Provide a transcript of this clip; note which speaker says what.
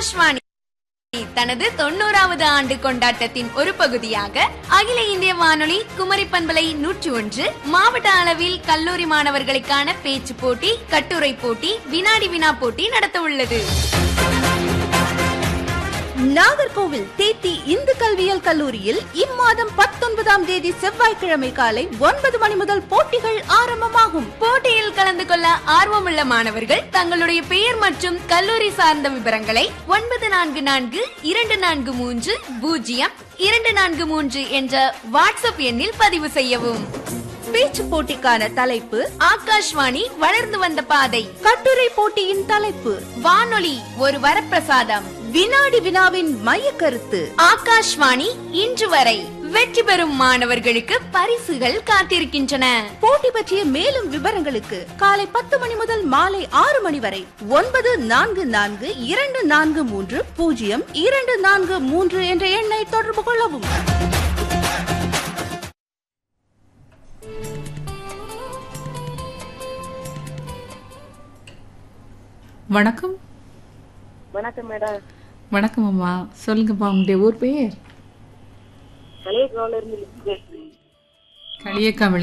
Speaker 1: ஆகாஷ்வாணி தனது தொண்ணூறாவது ஆண்டு கொண்டாட்டத்தின் ஒரு பகுதியாக அகில இந்திய வானொலி குமரி பண்பலை நூற்றி ஒன்று மாவட்ட அளவில் கல்லூரி மாணவர்களுக்கான பேச்சு போட்டி கட்டுரை போட்டி வினாடி வினா போட்டி நடத்த உள்ளது
Speaker 2: நாகர்கோவில் தேத்தி இந்து கல்வியியல் கல்லூரியில் இம்மாதம் பத்தொன்பதாம் தேதி செவ்வாய்க்கிழமை காலை ஒன்பது மணி முதல் போட்டிகள் ஆரம்பமாகும்
Speaker 1: போட்டியில் கலந்து கொள்ள ஆர்வமுள்ள மாணவர்கள் தங்களுடைய பெயர் மற்றும் கல்லூரி சார்ந்த விவரங்களை ஒன்பது நான்கு நான்கு இரண்டு நான்கு மூன்று பூஜ்ஜியம் இரண்டு நான்கு மூன்று என்ற வாட்ஸ்அப் எண்ணில் பதிவு செய்யவும்
Speaker 2: பேச்சு போட்டிக்கான தலைப்பு
Speaker 1: ஆகாஷ்வாணி வளர்ந்து வந்த பாதை
Speaker 2: கட்டுரை போட்டியின் தலைப்பு
Speaker 1: வானொலி ஒரு வரப்பிரசாதம்
Speaker 2: வினாடி வினாவின் மைய கருத்து
Speaker 1: ஆகாஷ்வாணி இன்று வரை வெற்றி பெறும் மாணவர்களுக்கு பரிசுகள் காத்திருக்கின்றன
Speaker 2: போட்டி பற்றிய மேலும் விவரங்களுக்கு காலை பத்து மணி முதல் மாலை ஆறு மணி வரை ஒன்பது நான்கு நான்கு இரண்டு நான்கு மூன்று பூஜ்ஜியம் இரண்டு நான்கு மூன்று என்ற எண்ணை தொடர்பு கொள்ளவும்
Speaker 3: வணக்கம்
Speaker 4: வணக்கம் மேடம்
Speaker 3: வணக்கம் அம்மா சொல்லுங்கப்பா உங்களுடைய ஊர் பேர்
Speaker 4: கலையக்காவில இருந்து பேசுறேன்
Speaker 3: களியக்கா